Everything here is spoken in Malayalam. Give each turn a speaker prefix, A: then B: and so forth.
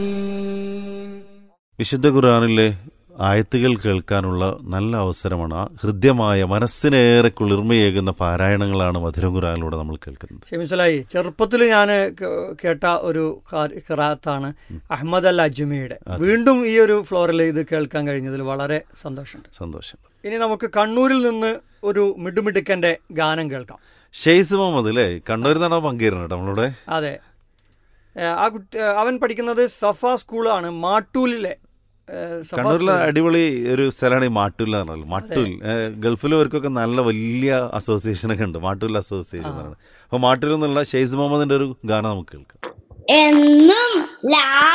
A: വിശുദ്ധ ഖുർആാനിലെ ആയത്തുകൾ കേൾക്കാനുള്ള നല്ല അവസരമാണ് ആ ഹൃദ്യമായ മനസ്സിനേറെ കുളിർമയേകുന്ന പാരായണങ്ങളാണ് മധുര ഖുർആാനിലൂടെ നമ്മൾ കേൾക്കുന്നത്
B: ഷെമിസലായി ചെറുപ്പത്തിൽ ഞാൻ കേട്ട ഒരു ഖിറാത്താണ് അഹമ്മദ് അൽ അജ്മിയുടെ വീണ്ടും ഈ ഒരു ഫ്ലോറിൽ ഇത് കേൾക്കാൻ കഴിഞ്ഞതിൽ വളരെ സന്തോഷമുണ്ട്
A: സന്തോഷം
B: ഇനി നമുക്ക് കണ്ണൂരിൽ നിന്ന് ഒരു മിടുമിടുക്കന്റെ ഗാനം കേൾക്കാം
A: ഷെയ്സ് മുഹമ്മദ് അല്ലേ കണ്ണൂരിൽ നിന്നാണോ പങ്കുചേരുന്നത് നമ്മളുടെ
B: അതെ ഏ, ആ കുട്ടി അവൻ പഠിക്കുന്നത് സഫ സ്കൂളാണ് മാട്ടൂലിലെ ഏ, സഫ
A: കണ്ണൂരിലെ
B: സ്കൂൾ.
A: അടിപൊളി ഒരു സ്ഥലമാണ് ഈ മാട്ടൂൽ എന്ന് പറഞ്ഞാൽ മാട്ടൂൽ ഏഹ്, ഗൾഫിലുള്ളവർക്കൊക്കെ നല്ല വലിയ അസോസിയേഷൻ ഒക്കെ ഉണ്ട് മാട്ടൂൽ അസോസിയേഷൻ എന്നാണ് അപ്പൊ മാട്ടൂൽ എന്നുള്ള ഷെയ്സ് മുഹമ്മദിന്റെ ഒരു ഗാനം നമുക്ക് കേൾക്കാം
C: എന്നും ലാ